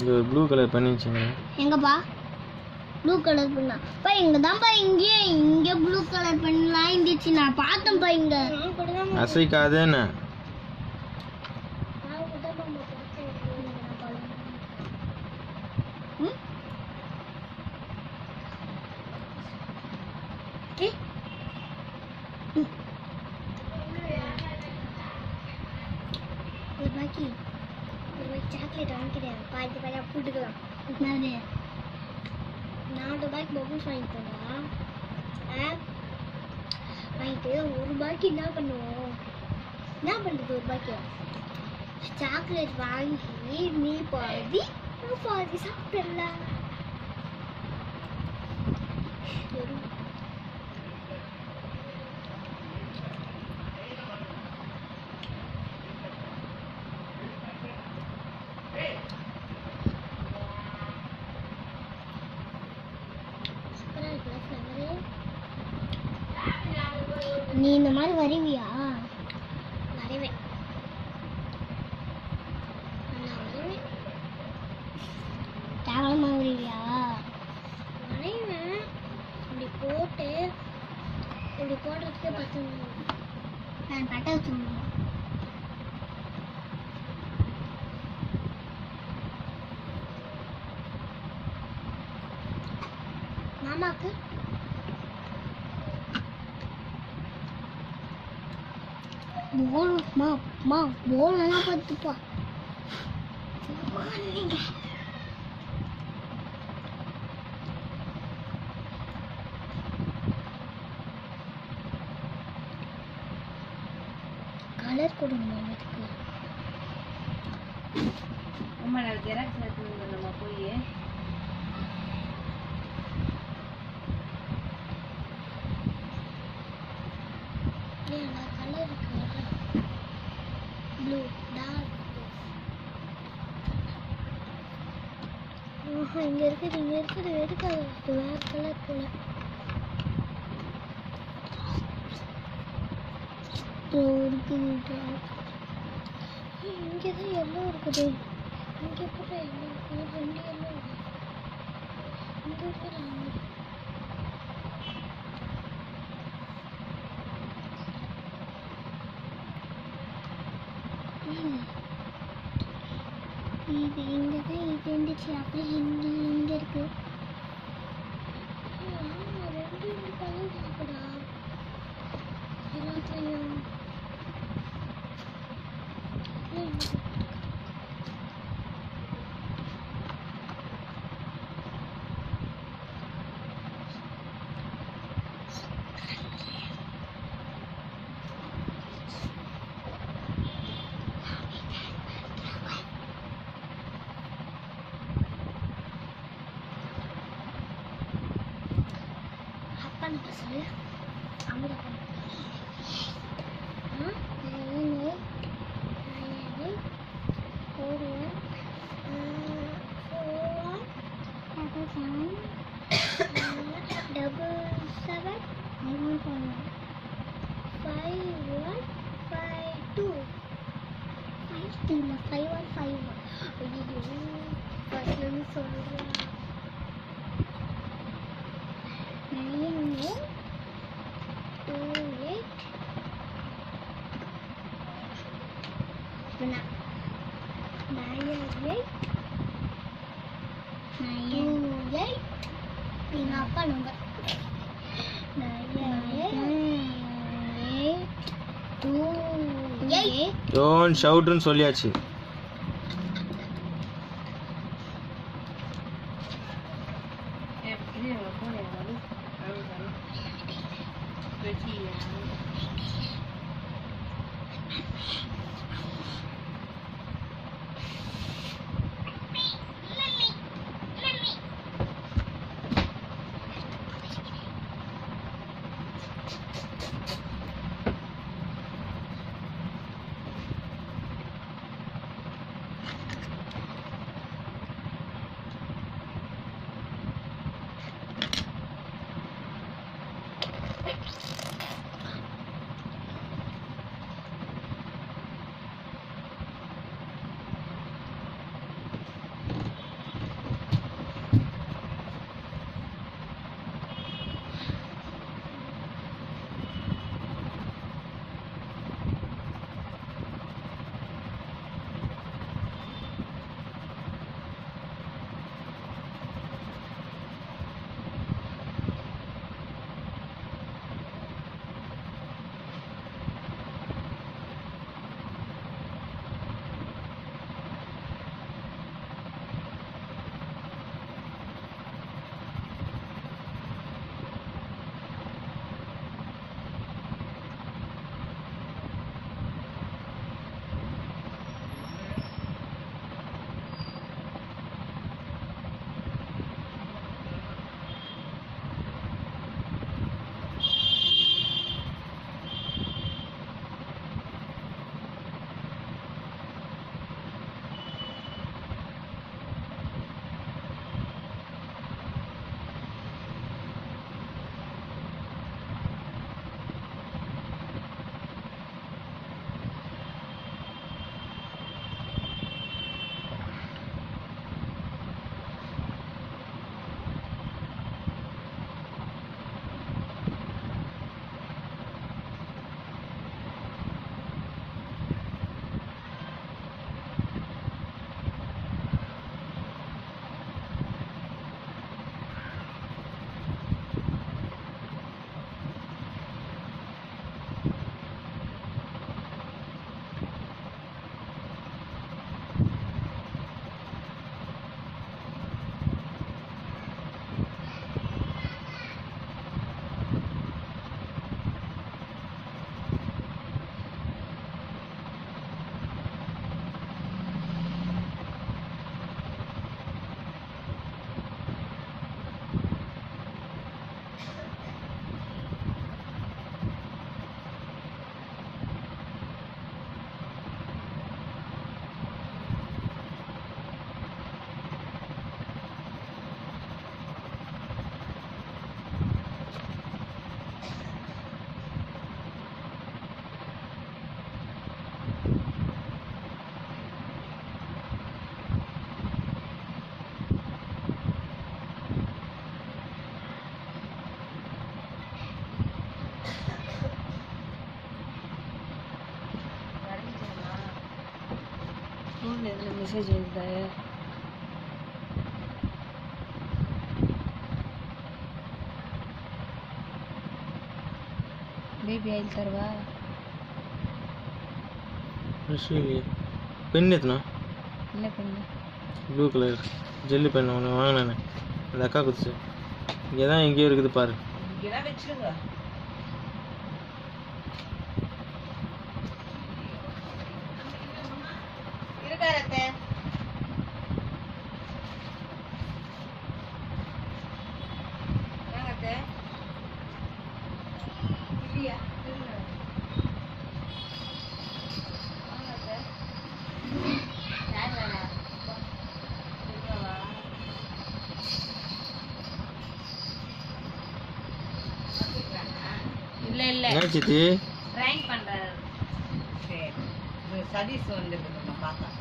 இது ஒரு blue colour பண்ணி வச்சுங்க எங்கப்பா ப்ளூ கலர் பண்ணா பா இங்க தான்ப்பா இங்கே இங்க ப்ளூ கலர் பண்ணலாம் இருந்துச்சு நான் பார்த்தேன்ப்பா இங்க அசைக்காதேன்னு ம்? ஏய். ம். ஒரு பாக்கி ஒரு பாக்கி சாக்லேட் வாங்கிக்கிறேன் பாதி பாதியாக போட்டுக்கலாம் என்னது நாலு ரூபாய்க்கு பபுள்ஸ் வாங்கி போனா வாங்கிட்டு ஒரு ரூபாய்க்கு என்ன பண்ணுவோம் என்ன பண்ணுறது ஒரு ரூபாய்க்கு சாக்லேட் வாங்கி நீ பாதி நான் பாதி சாப்பிடலாம் நீ இந்த மாதிரி வருவியா வருவேன் நான் வருவேன் கேவலமா வருவியா வரைவேன் இப்படி போட்டு இப்படி போடுறதுக்கே பத்து நான் பட்ட வச்சு மாமாக்கு போல் மா மா போல் நல்லா பார்த்துப்பா கலர் கொடுங்க எனக்கு அம்மா நான் ஜெராக்ஸ் எடுத்துன்னு நம்ம போய் இல்லையா கலர் இருக்கு ப்ளூ டார்க் ஆஹா இங்க இருக்குது இங்க இருக்குது எடுக்காது இது வேற கலர் போல இதோ இருக்குது dark. ஏய், இங்கதான் எல்லோ இருக்குது இங்க கூட எல்லோ இருக்குது ரெண்டு எல்லோ இங்க இருக்குது ம். இது இங்க தான் இது இருந்துச்சு அப்புறம் இங்க இங்க இருக்கு ஏய், ஆமா, ரெண்டு ரெண்டு கலர் இருக்குடா எல்லாத்துலயும் ஏய், அப்பா என்ன சொல்லு Amudha nine nine four one four one double seven double seven five one five one five one five two five two இல்லை ஃபைவ் ஒன் ஃபைவ் ஒன் ஐயோ ஃபஸ்ட்லேருந்து சொல்கிறேன் nine two eight Benar. Nine eight nine eight Ini apa nomor? Nine eight two eight don't ஷவுட்னு சொல்லியாச்சு எப்படி போனேன் வலு வலு வலு வெச்சியா ಮೆಸೇಜ್ ಹೇಳ್ತಾರೆ ಬೇಬಿ ಹೇಳ್ತಾರವಾ பென் எத்தனா என்ன பண்ணு ப்ளூ கலர் ஜெல்லி பென் ஒன்று வாங்கினேன் அந்த அக்கா குத்துச்சு இங்கே தான் எங்கேயோ இருக்குது பாரு இங்கெல்லாம் வச்சிருங்க இருக்காரத்த இல்லையா இல்ல இல்ல என்ன சித்தி ட்ரைன் பண்றாரு சரி இது சதீஷ் வந்துருக்கு நான் பார்த்தேன்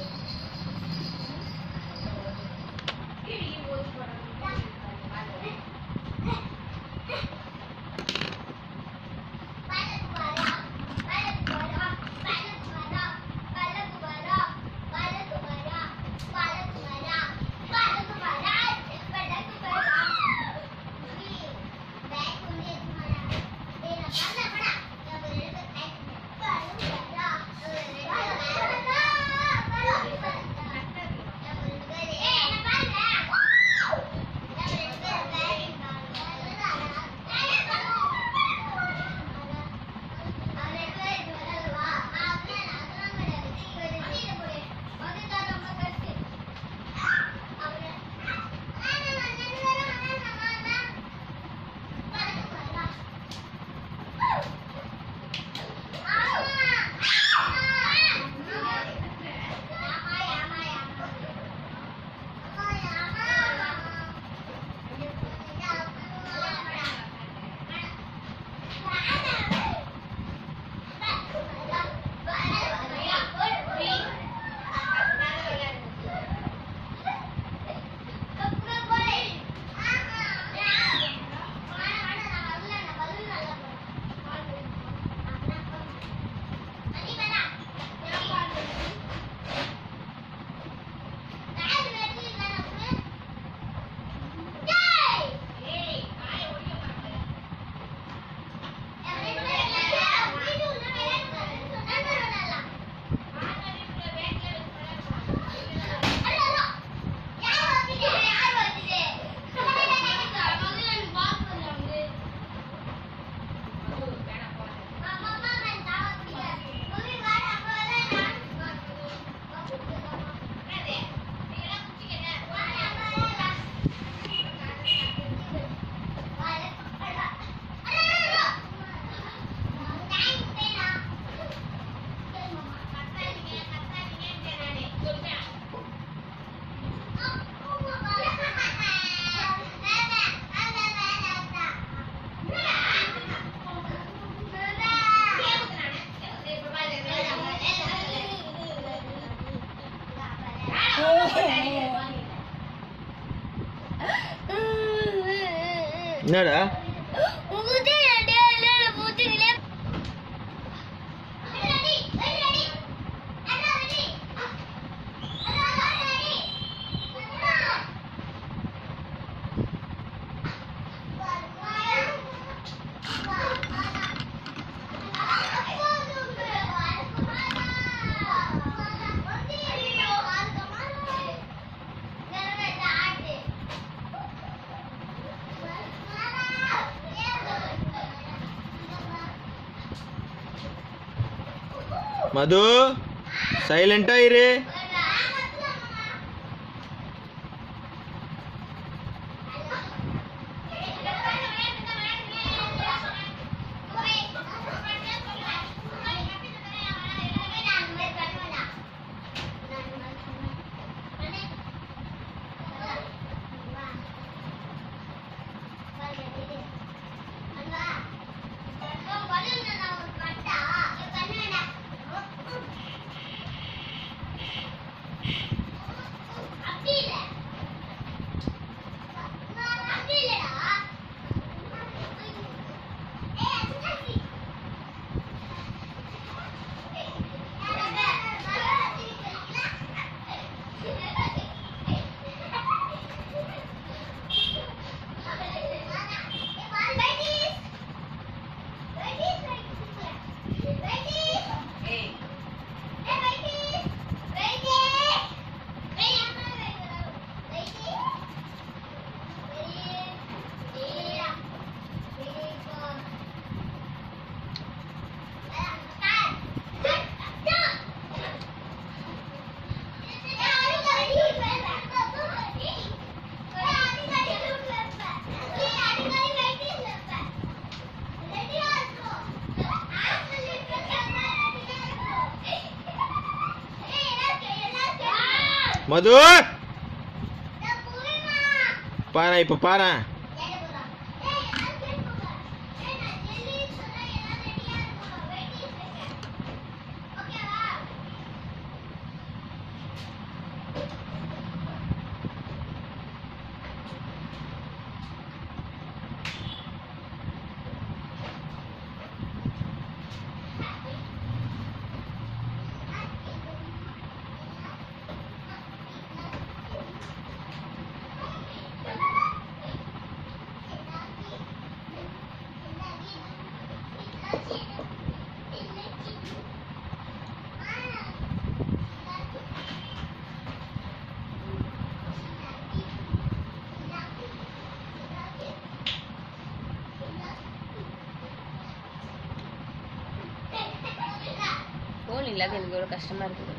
என்னடா மது சைலண்டா இரு பட்டா மது பாரு இப்போ பாரு ஃபோன் இல்லாத எனக்கு எவ்வளோ கஷ்டமா இருக்குது